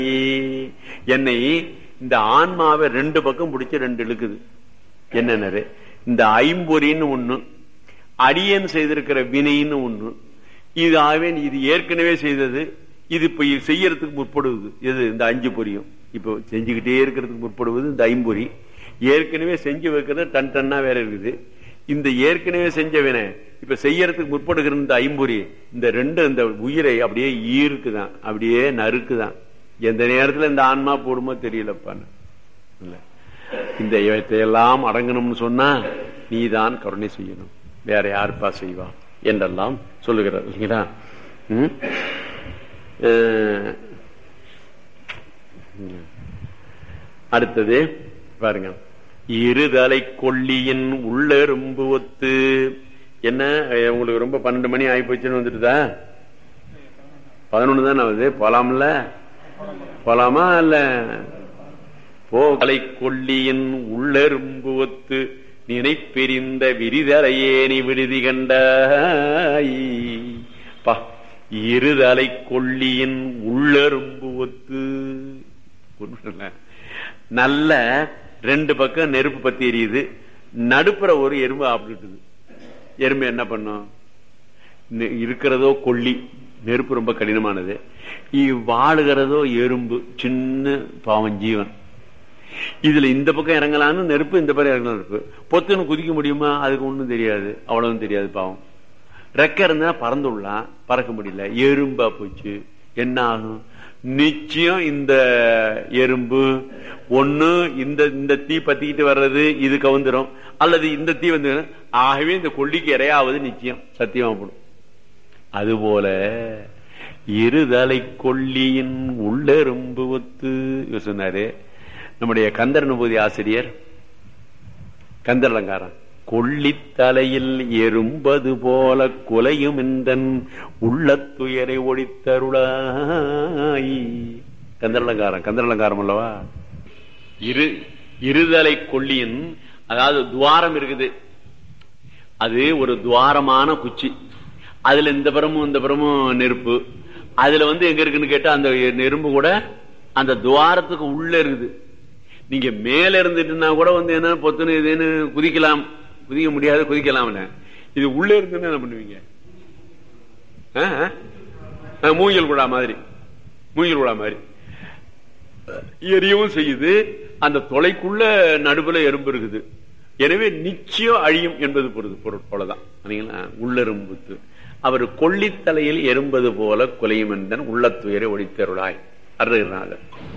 என்னை இந்த ஆன்மாவை ரெண்டு பக்கம் பிடிச்சு ரெண்டு இழுக்குது என்னன்னு இந்த ஐம்பொறின்னு ஒண்ணு அடியன் செய்திருக்கிற வினைன்னு ஒண்ணு இது ஆவேன் இது ஏற்கனவே செய்தது இது இப்ப இது செய்யறதுக்கு முற்படுவது எது இந்த அஞ்சு பொரியும் இப்போ செஞ்சுக்கிட்டே இருக்கிறதுக்கு முற்படுவது இந்த ஐம்பொறி ஏற்கனவே செஞ்சு வைக்கிறது டன் டன்னா வேற இருக்குது இந்த ஏற்கனவே செஞ்ச வினை இப்ப செய்யறதுக்கு முற்படுகிற இந்த ஐம்பொறி இந்த ரெண்டு இந்த உயிரை அப்படியே ஈர்க்குதான் அப்படியே நறுக்குதான் எந்த நேரத்துல இந்த ஆன்மா போடுமோ தெரியலப்பான்னு இல்ல இந்த இவற்றையெல்லாம் அடங்கணும்னு சொன்னா நீதான் கருணை செய்யணும் வேற யாருப்பா செய்வா என்றெல்லாம் சொல்லுகிறார் இல்லைங்களா ம்? அஹ், அடுத்தது பாருங்க இருதலை கொல்லியின் உள்ளெரும்பு ஒத்து என்ன அஹ், உங்களுக்கு ரொம்ப பன்னெண்டு மணி ஆகி போச்சுன்னு வந்துட்டுதா பதினொன்னு தானே ஆகுது போலாம்ல போலாமா இல்ல போகலை கொல்லியின் உள்ளெரும்பு ஒத்து நினைப்பெரிந்த விரிதலையே நீ விடுதி கண்டாய் பா இருதலை கொல்லியின் உள்ளெரும்பு ஒத்து ஒண்ணுமில்ல. நல்ல ரெண்டு பக்கம் நெருப்பு பத்தி எரியுது நடுப்புற ஒரு எறும்பு ஆப்பிட்டுது எறும்பு என்ன பண்ணும் நெ- இருக்கிறதோ கொல்லி நெருப்பு ரொம்ப கடினமானது இ- வாழுகிறதோ எறும்பு சின்ன பாவம் ஜீவன் இதுல இந்த பக்கம் இறங்கலான்னு நெருப்பு இந்த பக்கம் இறங்கலாம் நெருப்பு பொத்துன்னு குதிக்க முடியுமா அதுக்கு ஒண்ணும் தெரியாது அவ்வளவும் தெரியாது பாவம் ரெக்க இருந்தா பறந்துடலாம் பறக்க முடியல எறும்பா போச்சு என்ன ஆகும் நிச்சயம் இந்த எறும்பு ஒண்ணு இந்த இந்த தீ பத்திக்கிட்டு வர்றது இது கவுந்துரும் அல்லது இந்த தீ வந்து ஆகவே இந்த கொல்லிக்கு இரையாவது நிச்சயம் சத்தியமா போடும் அதுபோல இருதலை கொல்லியின் உள்ளெரும்பு ஒத்து இவர் சொன்னாரு நம்முடைய கந்தர் அனுபூதி ஆசிரியர் கந்தர் அலங்காரம் கொள்ளித்தலையில் எறும்பது போல குலையும் எந்தன் உள்ளத்துயரை ஒழித்தருளாய் கந்தர் அலங்காரம் கந்தர் அலங்காரம் அல்லவா இரு இருதலை கொல்லியின் அதாவது துவாரம் இருக்குது அது ஒரு துவாரமான குச்சி அதுல இந்த புறமும் இந்த புறமும் நெருப்பு அதுல வந்து எங்க இருக்குன்னு கேட்டா அந்த நெருப்பு கூட அந்த துவாரத்துக்கு உள்ள இருக்குது நீங்க மேல இருந்துட்டுனா கூட வந்து என்ன பொத்துன்னு இதுன்னு குதிக்கலாம் குதிக்க முடியாது குதிக்கலாம்ல இது உள்ள இருந்துன்னு என்ன பண்ணுவீங்க ஆ? ஆ, மூங்கில் குழா மாதிரி மூங்கில் குழா மாதிரி எரியவும் செய்யுது அந்த தொலைக்குள்ள நடுவுல எறும்பு இருக்குது எனவே நிச்சயம் அழியும் என்பது பொருது பொருள் போலதான் சரிங்களா? உள்ளெரும்புத்து அவர் கொள்ளித்தலையில் எறும்பது போல குலையும் என்றன் உள்ளத்துயரை ஒழித்தருளாய் அருகிறார்